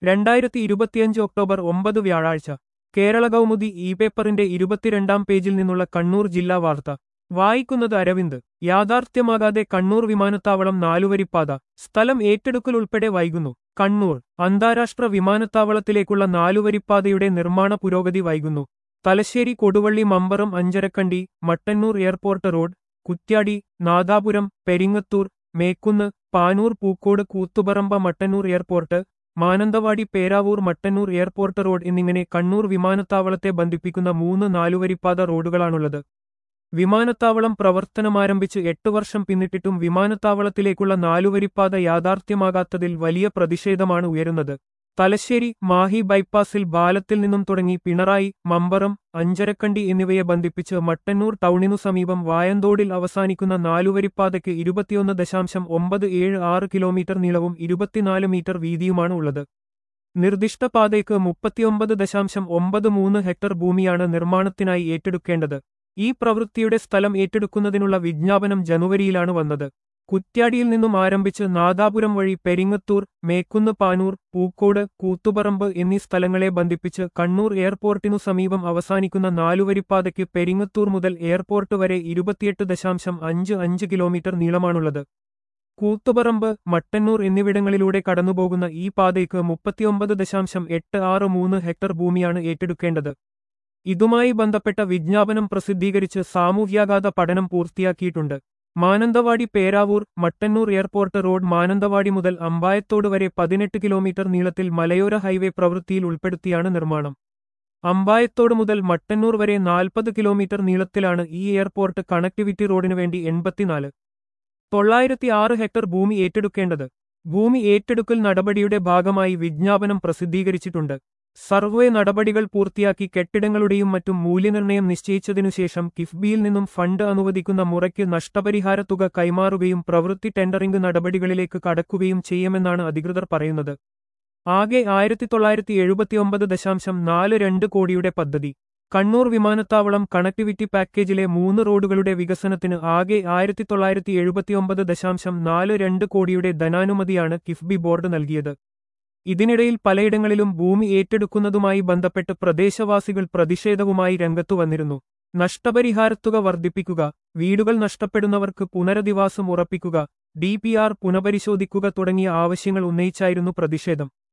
രണ്ടായിരത്തി ഇരുപത്തിയഞ്ച് ഒക്ടോബർ ഒമ്പത് വ്യാഴാഴ്ച കേരള കൗമുദി ഇ പേപ്പറിന്റെ ഇരുപത്തിരണ്ടാം പേജിൽ നിന്നുള്ള കണ്ണൂർ ജില്ലാ വാർത്ത വായിക്കുന്നത് അരവിന്ദ് യാഥാർത്ഥ്യമാകാതെ കണ്ണൂർ വിമാനത്താവളം നാലുവരിപ്പാത സ്ഥലം ഏറ്റെടുക്കൽ ഉൾപ്പെടെ വൈകുന്നു കണ്ണൂർ അന്താരാഷ്ട്ര വിമാനത്താവളത്തിലേക്കുള്ള നാലുവരിപ്പാതയുടെ നിർമ്മാണ പുരോഗതി വൈകുന്നു Thalassery Koduvally Mambaram Anjarakandy Mattannur airport road Kuttiyadi Nadapuram Peringathur Mekkunnu Panoor Pookode Koothuparamba Mattannur airport Mananthavady Peravoor Mattannur airport road എന്നിങ്ങനെ കണ്ണൂർ വിമാനത്താവളത്തെ ബന്ധിപ്പിക്കുന്ന മൂന്ന് നാലുവരിപ്പാത റോഡുകളാണുള്ളത് വിമാനത്താവളം പ്രവർത്തനമാരംഭിച്ച് എട്ട് വർഷം പിന്നിട്ടിട്ടും വിമാനത്താവളത്തിലേക്കുള്ള നാലുവരിപ്പാത യാഥാർത്ഥ്യമാകാത്തതിൽ വലിയ പ്രതിഷേധമാണ് ഉയരുന്നത് തലശ്ശേരി മാഹി ബൈപ്പാസിൽ ബാലത്തിൽ നിന്നും തുടങ്ങി പിണറായി മമ്പറം അഞ്ചരക്കണ്ടി എന്നിവയെ ബന്ധിപ്പിച്ച് മട്ടന്നൂർ ടൗണിനു സമീപം വായന്തോടിൽ അവസാനിക്കുന്ന നാലുവരിപ്പാതയ്ക്ക് ഇരുപത്തിയൊന്ന് ദശാംശം ഒമ്പത് ഏഴ് ആറ് കിലോമീറ്റർ നീളവും ഇരുപത്തിനാല് മീറ്റർ വീതിയുമാണ് ഉള്ളത് നിർദ്ദിഷ്ട പാതയ്ക്ക് മുപ്പത്തിയൊമ്പത് ദശാംശം ഒമ്പത് മൂന്ന് ഹെക്ടർ ഭൂമിയാണ് നിർമ്മാണത്തിനായി ഏറ്റെടുക്കേണ്ടത് ഈ പ്രവൃത്തിയുടെ സ്ഥലം ഏറ്റെടുക്കുന്നതിനുള്ള വിജ്ഞാപനം ജനുവരിയിലാണ് വന്നത് കുറ്റ്യാടിയിൽ നിന്നും ആരംഭിച്ച് നാദാപുരം വഴി പെരിങ്ങത്തൂർ മേക്കുന്ന് പാനൂർ പൂക്കോട് കൂത്തുപറമ്പ് എന്നീ സ്ഥലങ്ങളെ ബന്ധിപ്പിച്ച് കണ്ണൂർ എയർപോർട്ടിനു സമീപം അവസാനിക്കുന്ന നാലുവരിപ്പാതയ്ക്ക് പെരിങ്ങത്തൂർ മുതൽ എയർപോർട്ട് വരെ ഇരുപത്തിയെട്ട് ദശാംശം അഞ്ച് അഞ്ച് കിലോമീറ്റർ നീളമാണുള്ളത് കൂത്തുപറമ്പ് മട്ടന്നൂർ എന്നിവിടങ്ങളിലൂടെ കടന്നുപോകുന്ന ഈ പാതയ്ക്ക് മുപ്പത്തിയൊമ്പത് ദശാംശം എട്ട് ആറ് മൂന്ന് ഹെക്ടർ ഭൂമിയാണ് ഏറ്റെടുക്കേണ്ടത് ഇതുമായി ബന്ധപ്പെട്ട വിജ്ഞാപനം പ്രസിദ്ധീകരിച്ച് സാമൂഹ്യാഘാത പഠനം പൂർത്തിയാക്കിയിട്ടുണ്ട് മാനന്തവാടി പേരാവൂർ മട്ടന്നൂർ എയർപോർട്ട് റോഡ് മാനന്തവാടി മുതൽ അമ്പായത്തോട് വരെ പതിനെട്ട് കിലോമീറ്റർ നീളത്തിൽ മലയോര ഹൈവേ പ്രവൃത്തിയിൽ ഉൾപ്പെടുത്തിയാണ് നിർമ്മാണം അമ്പായത്തോട് മുതൽ മട്ടന്നൂർ വരെ നാൽപ്പത് കിലോമീറ്റർ നീളത്തിലാണ് ഈ എയർപോർട്ട് കണക്ടിവിറ്റി റോഡിനു വേണ്ടി എൺപത്തിനാല് തൊള്ളായിരത്തി ആറ് ഹെക്ടർ ഭൂമി ഏറ്റെടുക്കേണ്ടത് ഭൂമി ഏറ്റെടുക്കൽ നടപടിയുടെ ഭാഗമായി വിജ്ഞാപനം പ്രസിദ്ധീകരിച്ചിട്ടുണ്ട് സർവേ നടപടികൾ പൂർത്തിയാക്കി കെട്ടിടങ്ങളുടെയും മറ്റും മൂല്യനിർണ്ണയം നിശ്ചയിച്ചതിനുശേഷം കിഫ്ബിയിൽ നിന്നും ഫണ്ട് അനുവദിക്കുന്ന മുറയ്ക്ക് നഷ്ടപരിഹാര തുക കൈമാറുകയും പ്രവൃത്തി ടെൻഡറിംഗ് നടപടികളിലേക്ക് കടക്കുകയും ചെയ്യുമെന്നാണ് അധികൃതർ പറയുന്നത് ആകെ ആയിരത്തി തൊള്ളായിരത്തി എഴുപത്തിയൊമ്പത് ദശാംശം നാല് രണ്ട് കോടിയുടെ പദ്ധതി കണ്ണൂർ വിമാനത്താവളം കണക്ടിവിറ്റി പാക്കേജിലെ മൂന്ന് റോഡുകളുടെ വികസനത്തിന് ആകെ ആയിരത്തി തൊള്ളായിരത്തി എഴുപത്തിയൊമ്പത് ദശാംശം നാല് രണ്ട് കോടിയുടെ ധനാനുമതിയാണ് കിഫ്ബി ബോർഡ് നൽകിയത് ഇതിനിടയിൽ പലയിടങ്ങളിലും ഭൂമി ഏറ്റെടുക്കുന്നതുമായി ബന്ധപ്പെട്ട് പ്രദേശവാസികൾ പ്രതിഷേധവുമായി രംഗത്തു വന്നിരുന്നു നഷ്ടപരിഹാരത്തുക വർദ്ധിപ്പിക്കുക വീടുകൾ നഷ്ടപ്പെടുന്നവർക്ക് പുനരധിവാസം ഉറപ്പിക്കുക ഡി പുനഃപരിശോധിക്കുക തുടങ്ങിയ ആവശ്യങ്ങൾ ഉന്നയിച്ചായിരുന്നു പ്രതിഷേധം